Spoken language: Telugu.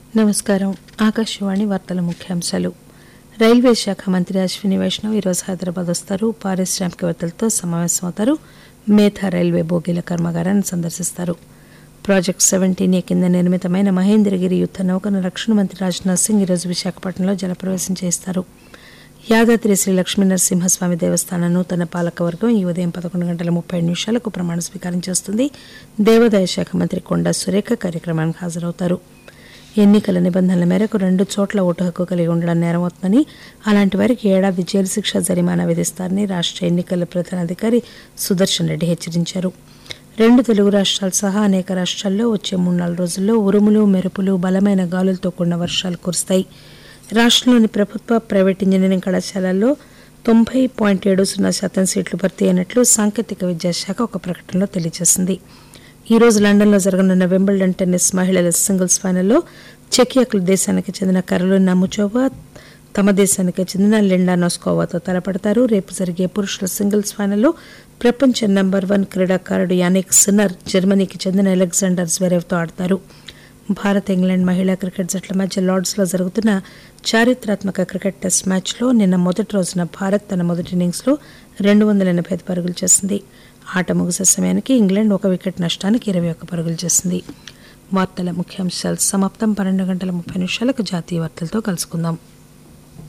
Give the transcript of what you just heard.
నమస్కారం ఆకాశవాణి వార్తల ముఖ్యాంశాలు రైల్వే శాఖ మంత్రి అశ్విని వైష్ణవ్ ఈరోజు హైదరాబాద్ వస్తారు పారిశ్రామికవేత్తలతో సమావేశమవుతారు మేధా రైల్వే బోగీల కర్మాగారాన్ని సందర్శిస్తారు ప్రాజెక్ట్ సెవెంటీన్ ఏ కింద నిర్మితమైన మహేంద్రగిరి యుద్ద నౌకను రక్షణ మంత్రి రాజ్నాథ్ సింగ్ ఈరోజు విశాఖపట్నంలో జలప్రవేశం చేస్తారు యాదాద్రి శ్రీ లక్ష్మీ నరసింహస్వామి దేవస్థానం నూతన పాలకవర్గం ఈ ఉదయం పదకొండు గంటల ముప్పై నిమిషాలకు ప్రమాణ స్వీకారం చేస్తుంది దేవాదాయ శాఖ మంత్రి కొండా సురేఖ కార్యక్రమానికి హాజరవుతారు ఎన్నికల నిబంధనల మేరకు రెండు చోట్ల ఓటు హక్కు కలిగి ఉండడం నేరమవుతుందని అలాంటి వారికి ఏడాది జైలు శిక్ష జరిమానా విధిస్తారని రాష్ట్ర ఎన్నికల ప్రధానాధికారి సుదర్శన్ రెడ్డి హెచ్చరించారు రెండు తెలుగు రాష్ట్రాలు సహా అనేక రాష్ట్రాల్లో వచ్చే మూడు నాలుగు రోజుల్లో ఉరుములు మెరుపులు బలమైన గాలులతో కూడిన వర్షాలు కురుస్తాయి రాష్ట్రంలోని ప్రభుత్వ ప్రైవేట్ ఇంజనీరింగ్ కళాశాలల్లో తొంభై పాయింట్ ఏడు సున్నా శాతం సీట్లు భర్తీ అయినట్లు సాంకేతిక విద్యాశాఖ ఒక ప్రకటనలో తెలియజేసింది ఈ రోజు లండన్లో జరగనున్న వింబుల్డన్ టెన్నిస్ మహిళల సింగిల్స్ ఫైనల్లో చెకియాకుల దేశానికి చెందిన కరోలినా ముచోవా తమ దేశానికి చెందిన లిండా నోస్కోవాతో తలపడతారు రేపు జరిగే పురుషుల సింగిల్స్ ఫైనల్లో ప్రపంచ నెంబర్ వన్ క్రీడాకారుడు యానిక్ సిన్నర్ జర్మనీకి చెందిన అలెగ్జాండర్ జ్వెరేవ్తో ఆడతారు భారత్ ఇంగ్లాండ్ మహిళా క్రికెట్ జట్ల మధ్య లార్డ్స్లో జరుగుతున్న చారిత్రాత్మక క్రికెట్ టెస్ట్ మ్యాచ్లో నిన్న మొదటి రోజున భారత్ తన మొదటి ఇన్నింగ్స్లో రెండు వందల ఎనభై ఐదు పరుగులు చేసింది ఆట ముగిసే సమయానికి ఇంగ్లాండ్ ఒక వికెట్ నష్టానికి ఇరవై ఒక్క పరుగులు చేసింది వార్తల ముఖ్యాంశాలు సమాప్తం పన్నెండు గంటల ముప్పై నిమిషాలకు జాతీయ వార్తలతో కలుసుకుందాం